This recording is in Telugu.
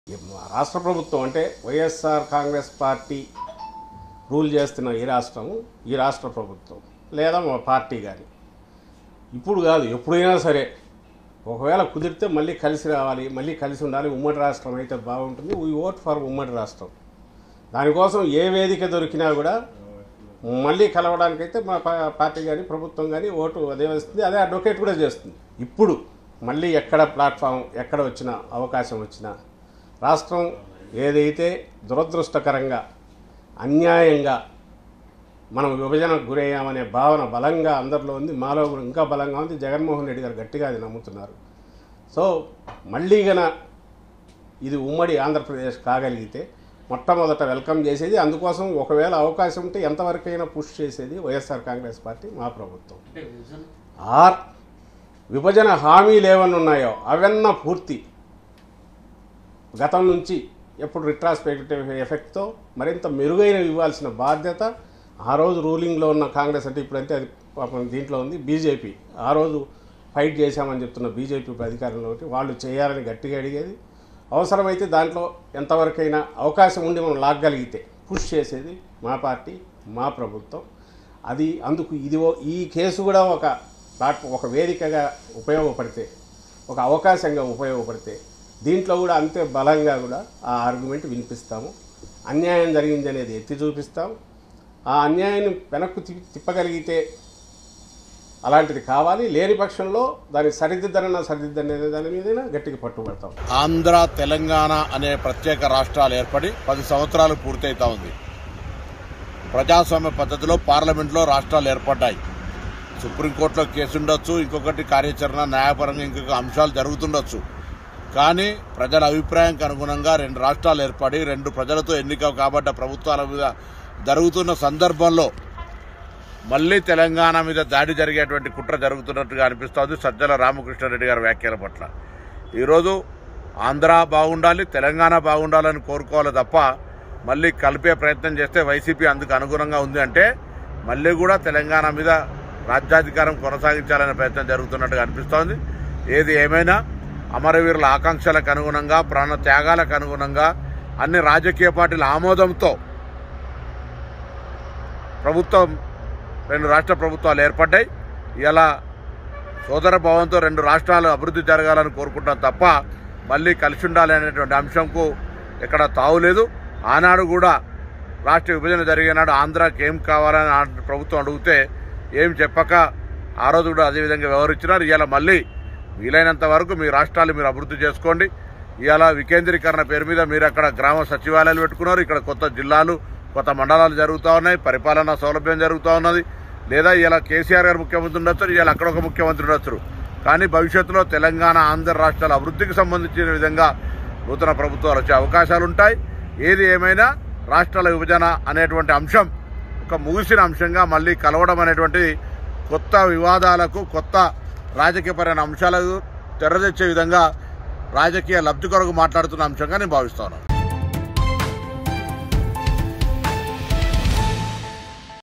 రాష్ట్ర ప్రభుత్వం అంటే వైఎస్ఆర్ కాంగ్రెస్ పార్టీ రూల్ చేస్తున్న ఈ రాష్ట్రము ఈ రాష్ట్ర ప్రభుత్వం లేదా మా పార్టీ కానీ ఇప్పుడు కాదు ఎప్పుడైనా సరే ఒకవేళ కుదిరితే మళ్ళీ కలిసి రావాలి మళ్ళీ కలిసి ఉండాలి ఉమ్మడి రాష్ట్రం అయితే బాగుంటుంది వీ ఓట్ ఫర్ ఉమ్మడి రాష్ట్రం దానికోసం ఏ వేదిక దొరికినా కూడా మళ్ళీ కలవడానికైతే మా పా- పార్టీ కానీ ప్రభుత్వం కానీ ఓటు అదే వస్తుంది అదే అడ్వకేట్ కూడా చేస్తుంది ఇప్పుడు మళ్ళీ ఎక్కడ ప్లాట్ఫామ్ ఎక్కడ వచ్చినా అవకాశం వచ్చినా రాష్ట్రం ఏదైతే దురదృష్టకరంగా అన్యాయంగా మనం విభజనకు గురయ్యామనే భావన బలంగా అందరిలో ఉంది మాలో కూడా ఇంకా బలంగా ఉంది జగన్మోహన్ రెడ్డి గారు గట్టిగా అది నమ్ముతున్నారు సో మళ్ళీ గన ఇది ఉమ్మడి ఆంధ్రప్రదేశ్ కాగలిగితే మొట్టమొదట వెల్కమ్ చేసేది అందుకోసం ఒకవేళ అవకాశం ఉంటే ఎంతవరకైనా పుష్ చేసేది వైఎస్ఆర్ కాంగ్రెస్ పార్టీ మా ప్రభుత్వం అంటే విజన్ ఆర్ విభజన హామీలు ఏమన్నా ఉన్నాయో అవన్న పూర్తి గతం నుంచి ఎప్పుడు రిట్రాస్పెక్టివ్ ఎఫెక్ట్తో మరింత మెరుగైన ఇవ్వాల్సిన బాధ్యత ఆ రోజు రూలింగ్లో ఉన్న కాంగ్రెస్ అంటే ఇప్పుడంటే అది పాపం దీంట్లో ఉంది బీజేపీ ఆ రోజు ఫైట్ చేశామని చెప్తున్న బీజేపీ అధికారంలో ఒకటి వాళ్ళు చేయాలని గట్టిగా అడిగేది అవసరమైతే దాంట్లో ఎంతవరకైనా అవకాశం ఉండి మనం లాగగలిగితే పుష్ చేసేది మా పార్టీ మా ప్రభుత్వం అది అందుకు ఇది ఓ- ఈ కేసు కూడా ఒక ప్లాట్ ఒక వేదికగా ఉపయోగపడితే ఒక అవకాశంగా ఉపయోగపడితే దీంట్లో కూడా అంతే బలంగా కూడా ఆ ఆర్గ్యుమెంట్ వినిపిస్తాము అన్యాయం జరిగింది అనేది ఎత్తి చూపిస్తాం ఆ అన్యాయాన్ని వెనక్కు తి- తిప్పగలిగితే అలాంటిది కావాలి లేని పక్షంలో దాన్ని సరిదిద్దనన్నా సరిదిద్దనే దాని మీదైనా గట్టిగా పట్టుబడతాం ఆంధ్ర తెలంగాణ అనే ప్రత్యేక రాష్ట్రాలు ఏర్పడి పది సంవత్సరాలు పూర్తయితా ఉంది ప్రజాస్వామ్య పద్ధతిలో పార్లమెంట్లో రాష్ట్రాలు ఏర్పడ్డాయి సుప్రీంకోర్టులో కేసు ఉండొచ్చు ఇంకొకటి కార్యాచరణ న్యాయపరంగా ఇంకొక అంశాలు జరుగుతుండొచ్చు కానీ ప్రజల అభిప్రాయానికి అనుగుణంగా రెండు రాష్ట్రాలు ఏర్పడి రెండు ప్రజలతో ఎన్నిక కాబడ్డ ప్రభుత్వాల మీద జరుగుతున్న సందర్భంలో మళ్ళీ తెలంగాణ మీద దాడి జరిగేటువంటి కుట్ర జరుగుతున్నట్టుగా అనిపిస్తోంది సజ్జల రామకృష్ణారెడ్డి గారి వ్యాఖ్యల పట్ల ఈరోజు ఆంధ్ర బాగుండాలి తెలంగాణ బాగుండాలని కోరుకోవాలి తప్ప మళ్ళీ కలిపే ప్రయత్నం చేస్తే వైసీపీ అందుకు అనుగుణంగా ఉంది అంటే మళ్ళీ కూడా తెలంగాణ మీద రాజ్యాధికారం కొనసాగించాలనే ప్రయత్నం జరుగుతున్నట్టుగా అనిపిస్తోంది ఏది ఏమైనా అమరవీరుల ఆకాంక్షలకు అనుగుణంగా ప్రాణ త్యాగాలకు అనుగుణంగా అన్ని రాజకీయ పార్టీల ఆమోదంతో ప్రభుత్వం రెండు రాష్ట్ర ప్రభుత్వాలు ఏర్పడ్డాయి ఇలా సోదర భావంతో రెండు రాష్ట్రాలు అభివృద్ధి జరగాలని కోరుకుంటాం తప్ప మళ్ళీ కలిసి ఉండాలి అనేటువంటి అంశంకు ఎక్కడ తావులేదు ఆనాడు కూడా రాష్ట్ర విభజన జరిగినాడు ఆంధ్రాకి ఏం కావాలని ఆ ప్రభుత్వం అడిగితే ఏం చెప్పక ఆ రోజు కూడా అదేవిధంగా వ్యవహరించినారు ఇవాళ మళ్ళీ వీలైనంత వరకు మీ రాష్ట్రాలు మీరు అభివృద్ధి చేసుకోండి ఇవాళ వికేంద్రీకరణ పేరు మీద మీరు అక్కడ గ్రామ సచివాలయాలు పెట్టుకున్నారు ఇక్కడ కొత్త జిల్లాలు కొత్త మండలాలు జరుగుతూ ఉన్నాయి పరిపాలనా సౌలభ్యం జరుగుతూ ఉన్నది లేదా ఇలా కేసీఆర్ గారు ముఖ్యమంత్రి ఉండొచ్చు ఇవాళ అక్కడ ఒక ముఖ్యమంత్రి ఉండొచ్చు కానీ భవిష్యత్తులో తెలంగాణ ఆంధ్ర రాష్ట్రాల అభివృద్ధికి సంబంధించిన విధంగా నూతన ప్రభుత్వాలు వచ్చే అవకాశాలు ఉంటాయి ఏది ఏమైనా రాష్ట్రాల విభజన అనేటువంటి అంశం ఒక ముగిసిన అంశంగా మళ్ళీ కలవడం అనేటువంటి కొత్త వివాదాలకు కొత్త రాజకీయపరమైన అంశాలకు తెరదెచ్చే విధంగా రాజకీయ లబ్ధి కొరకు మాట్లాడుతున్న అంశంగా నేను భావిస్తాను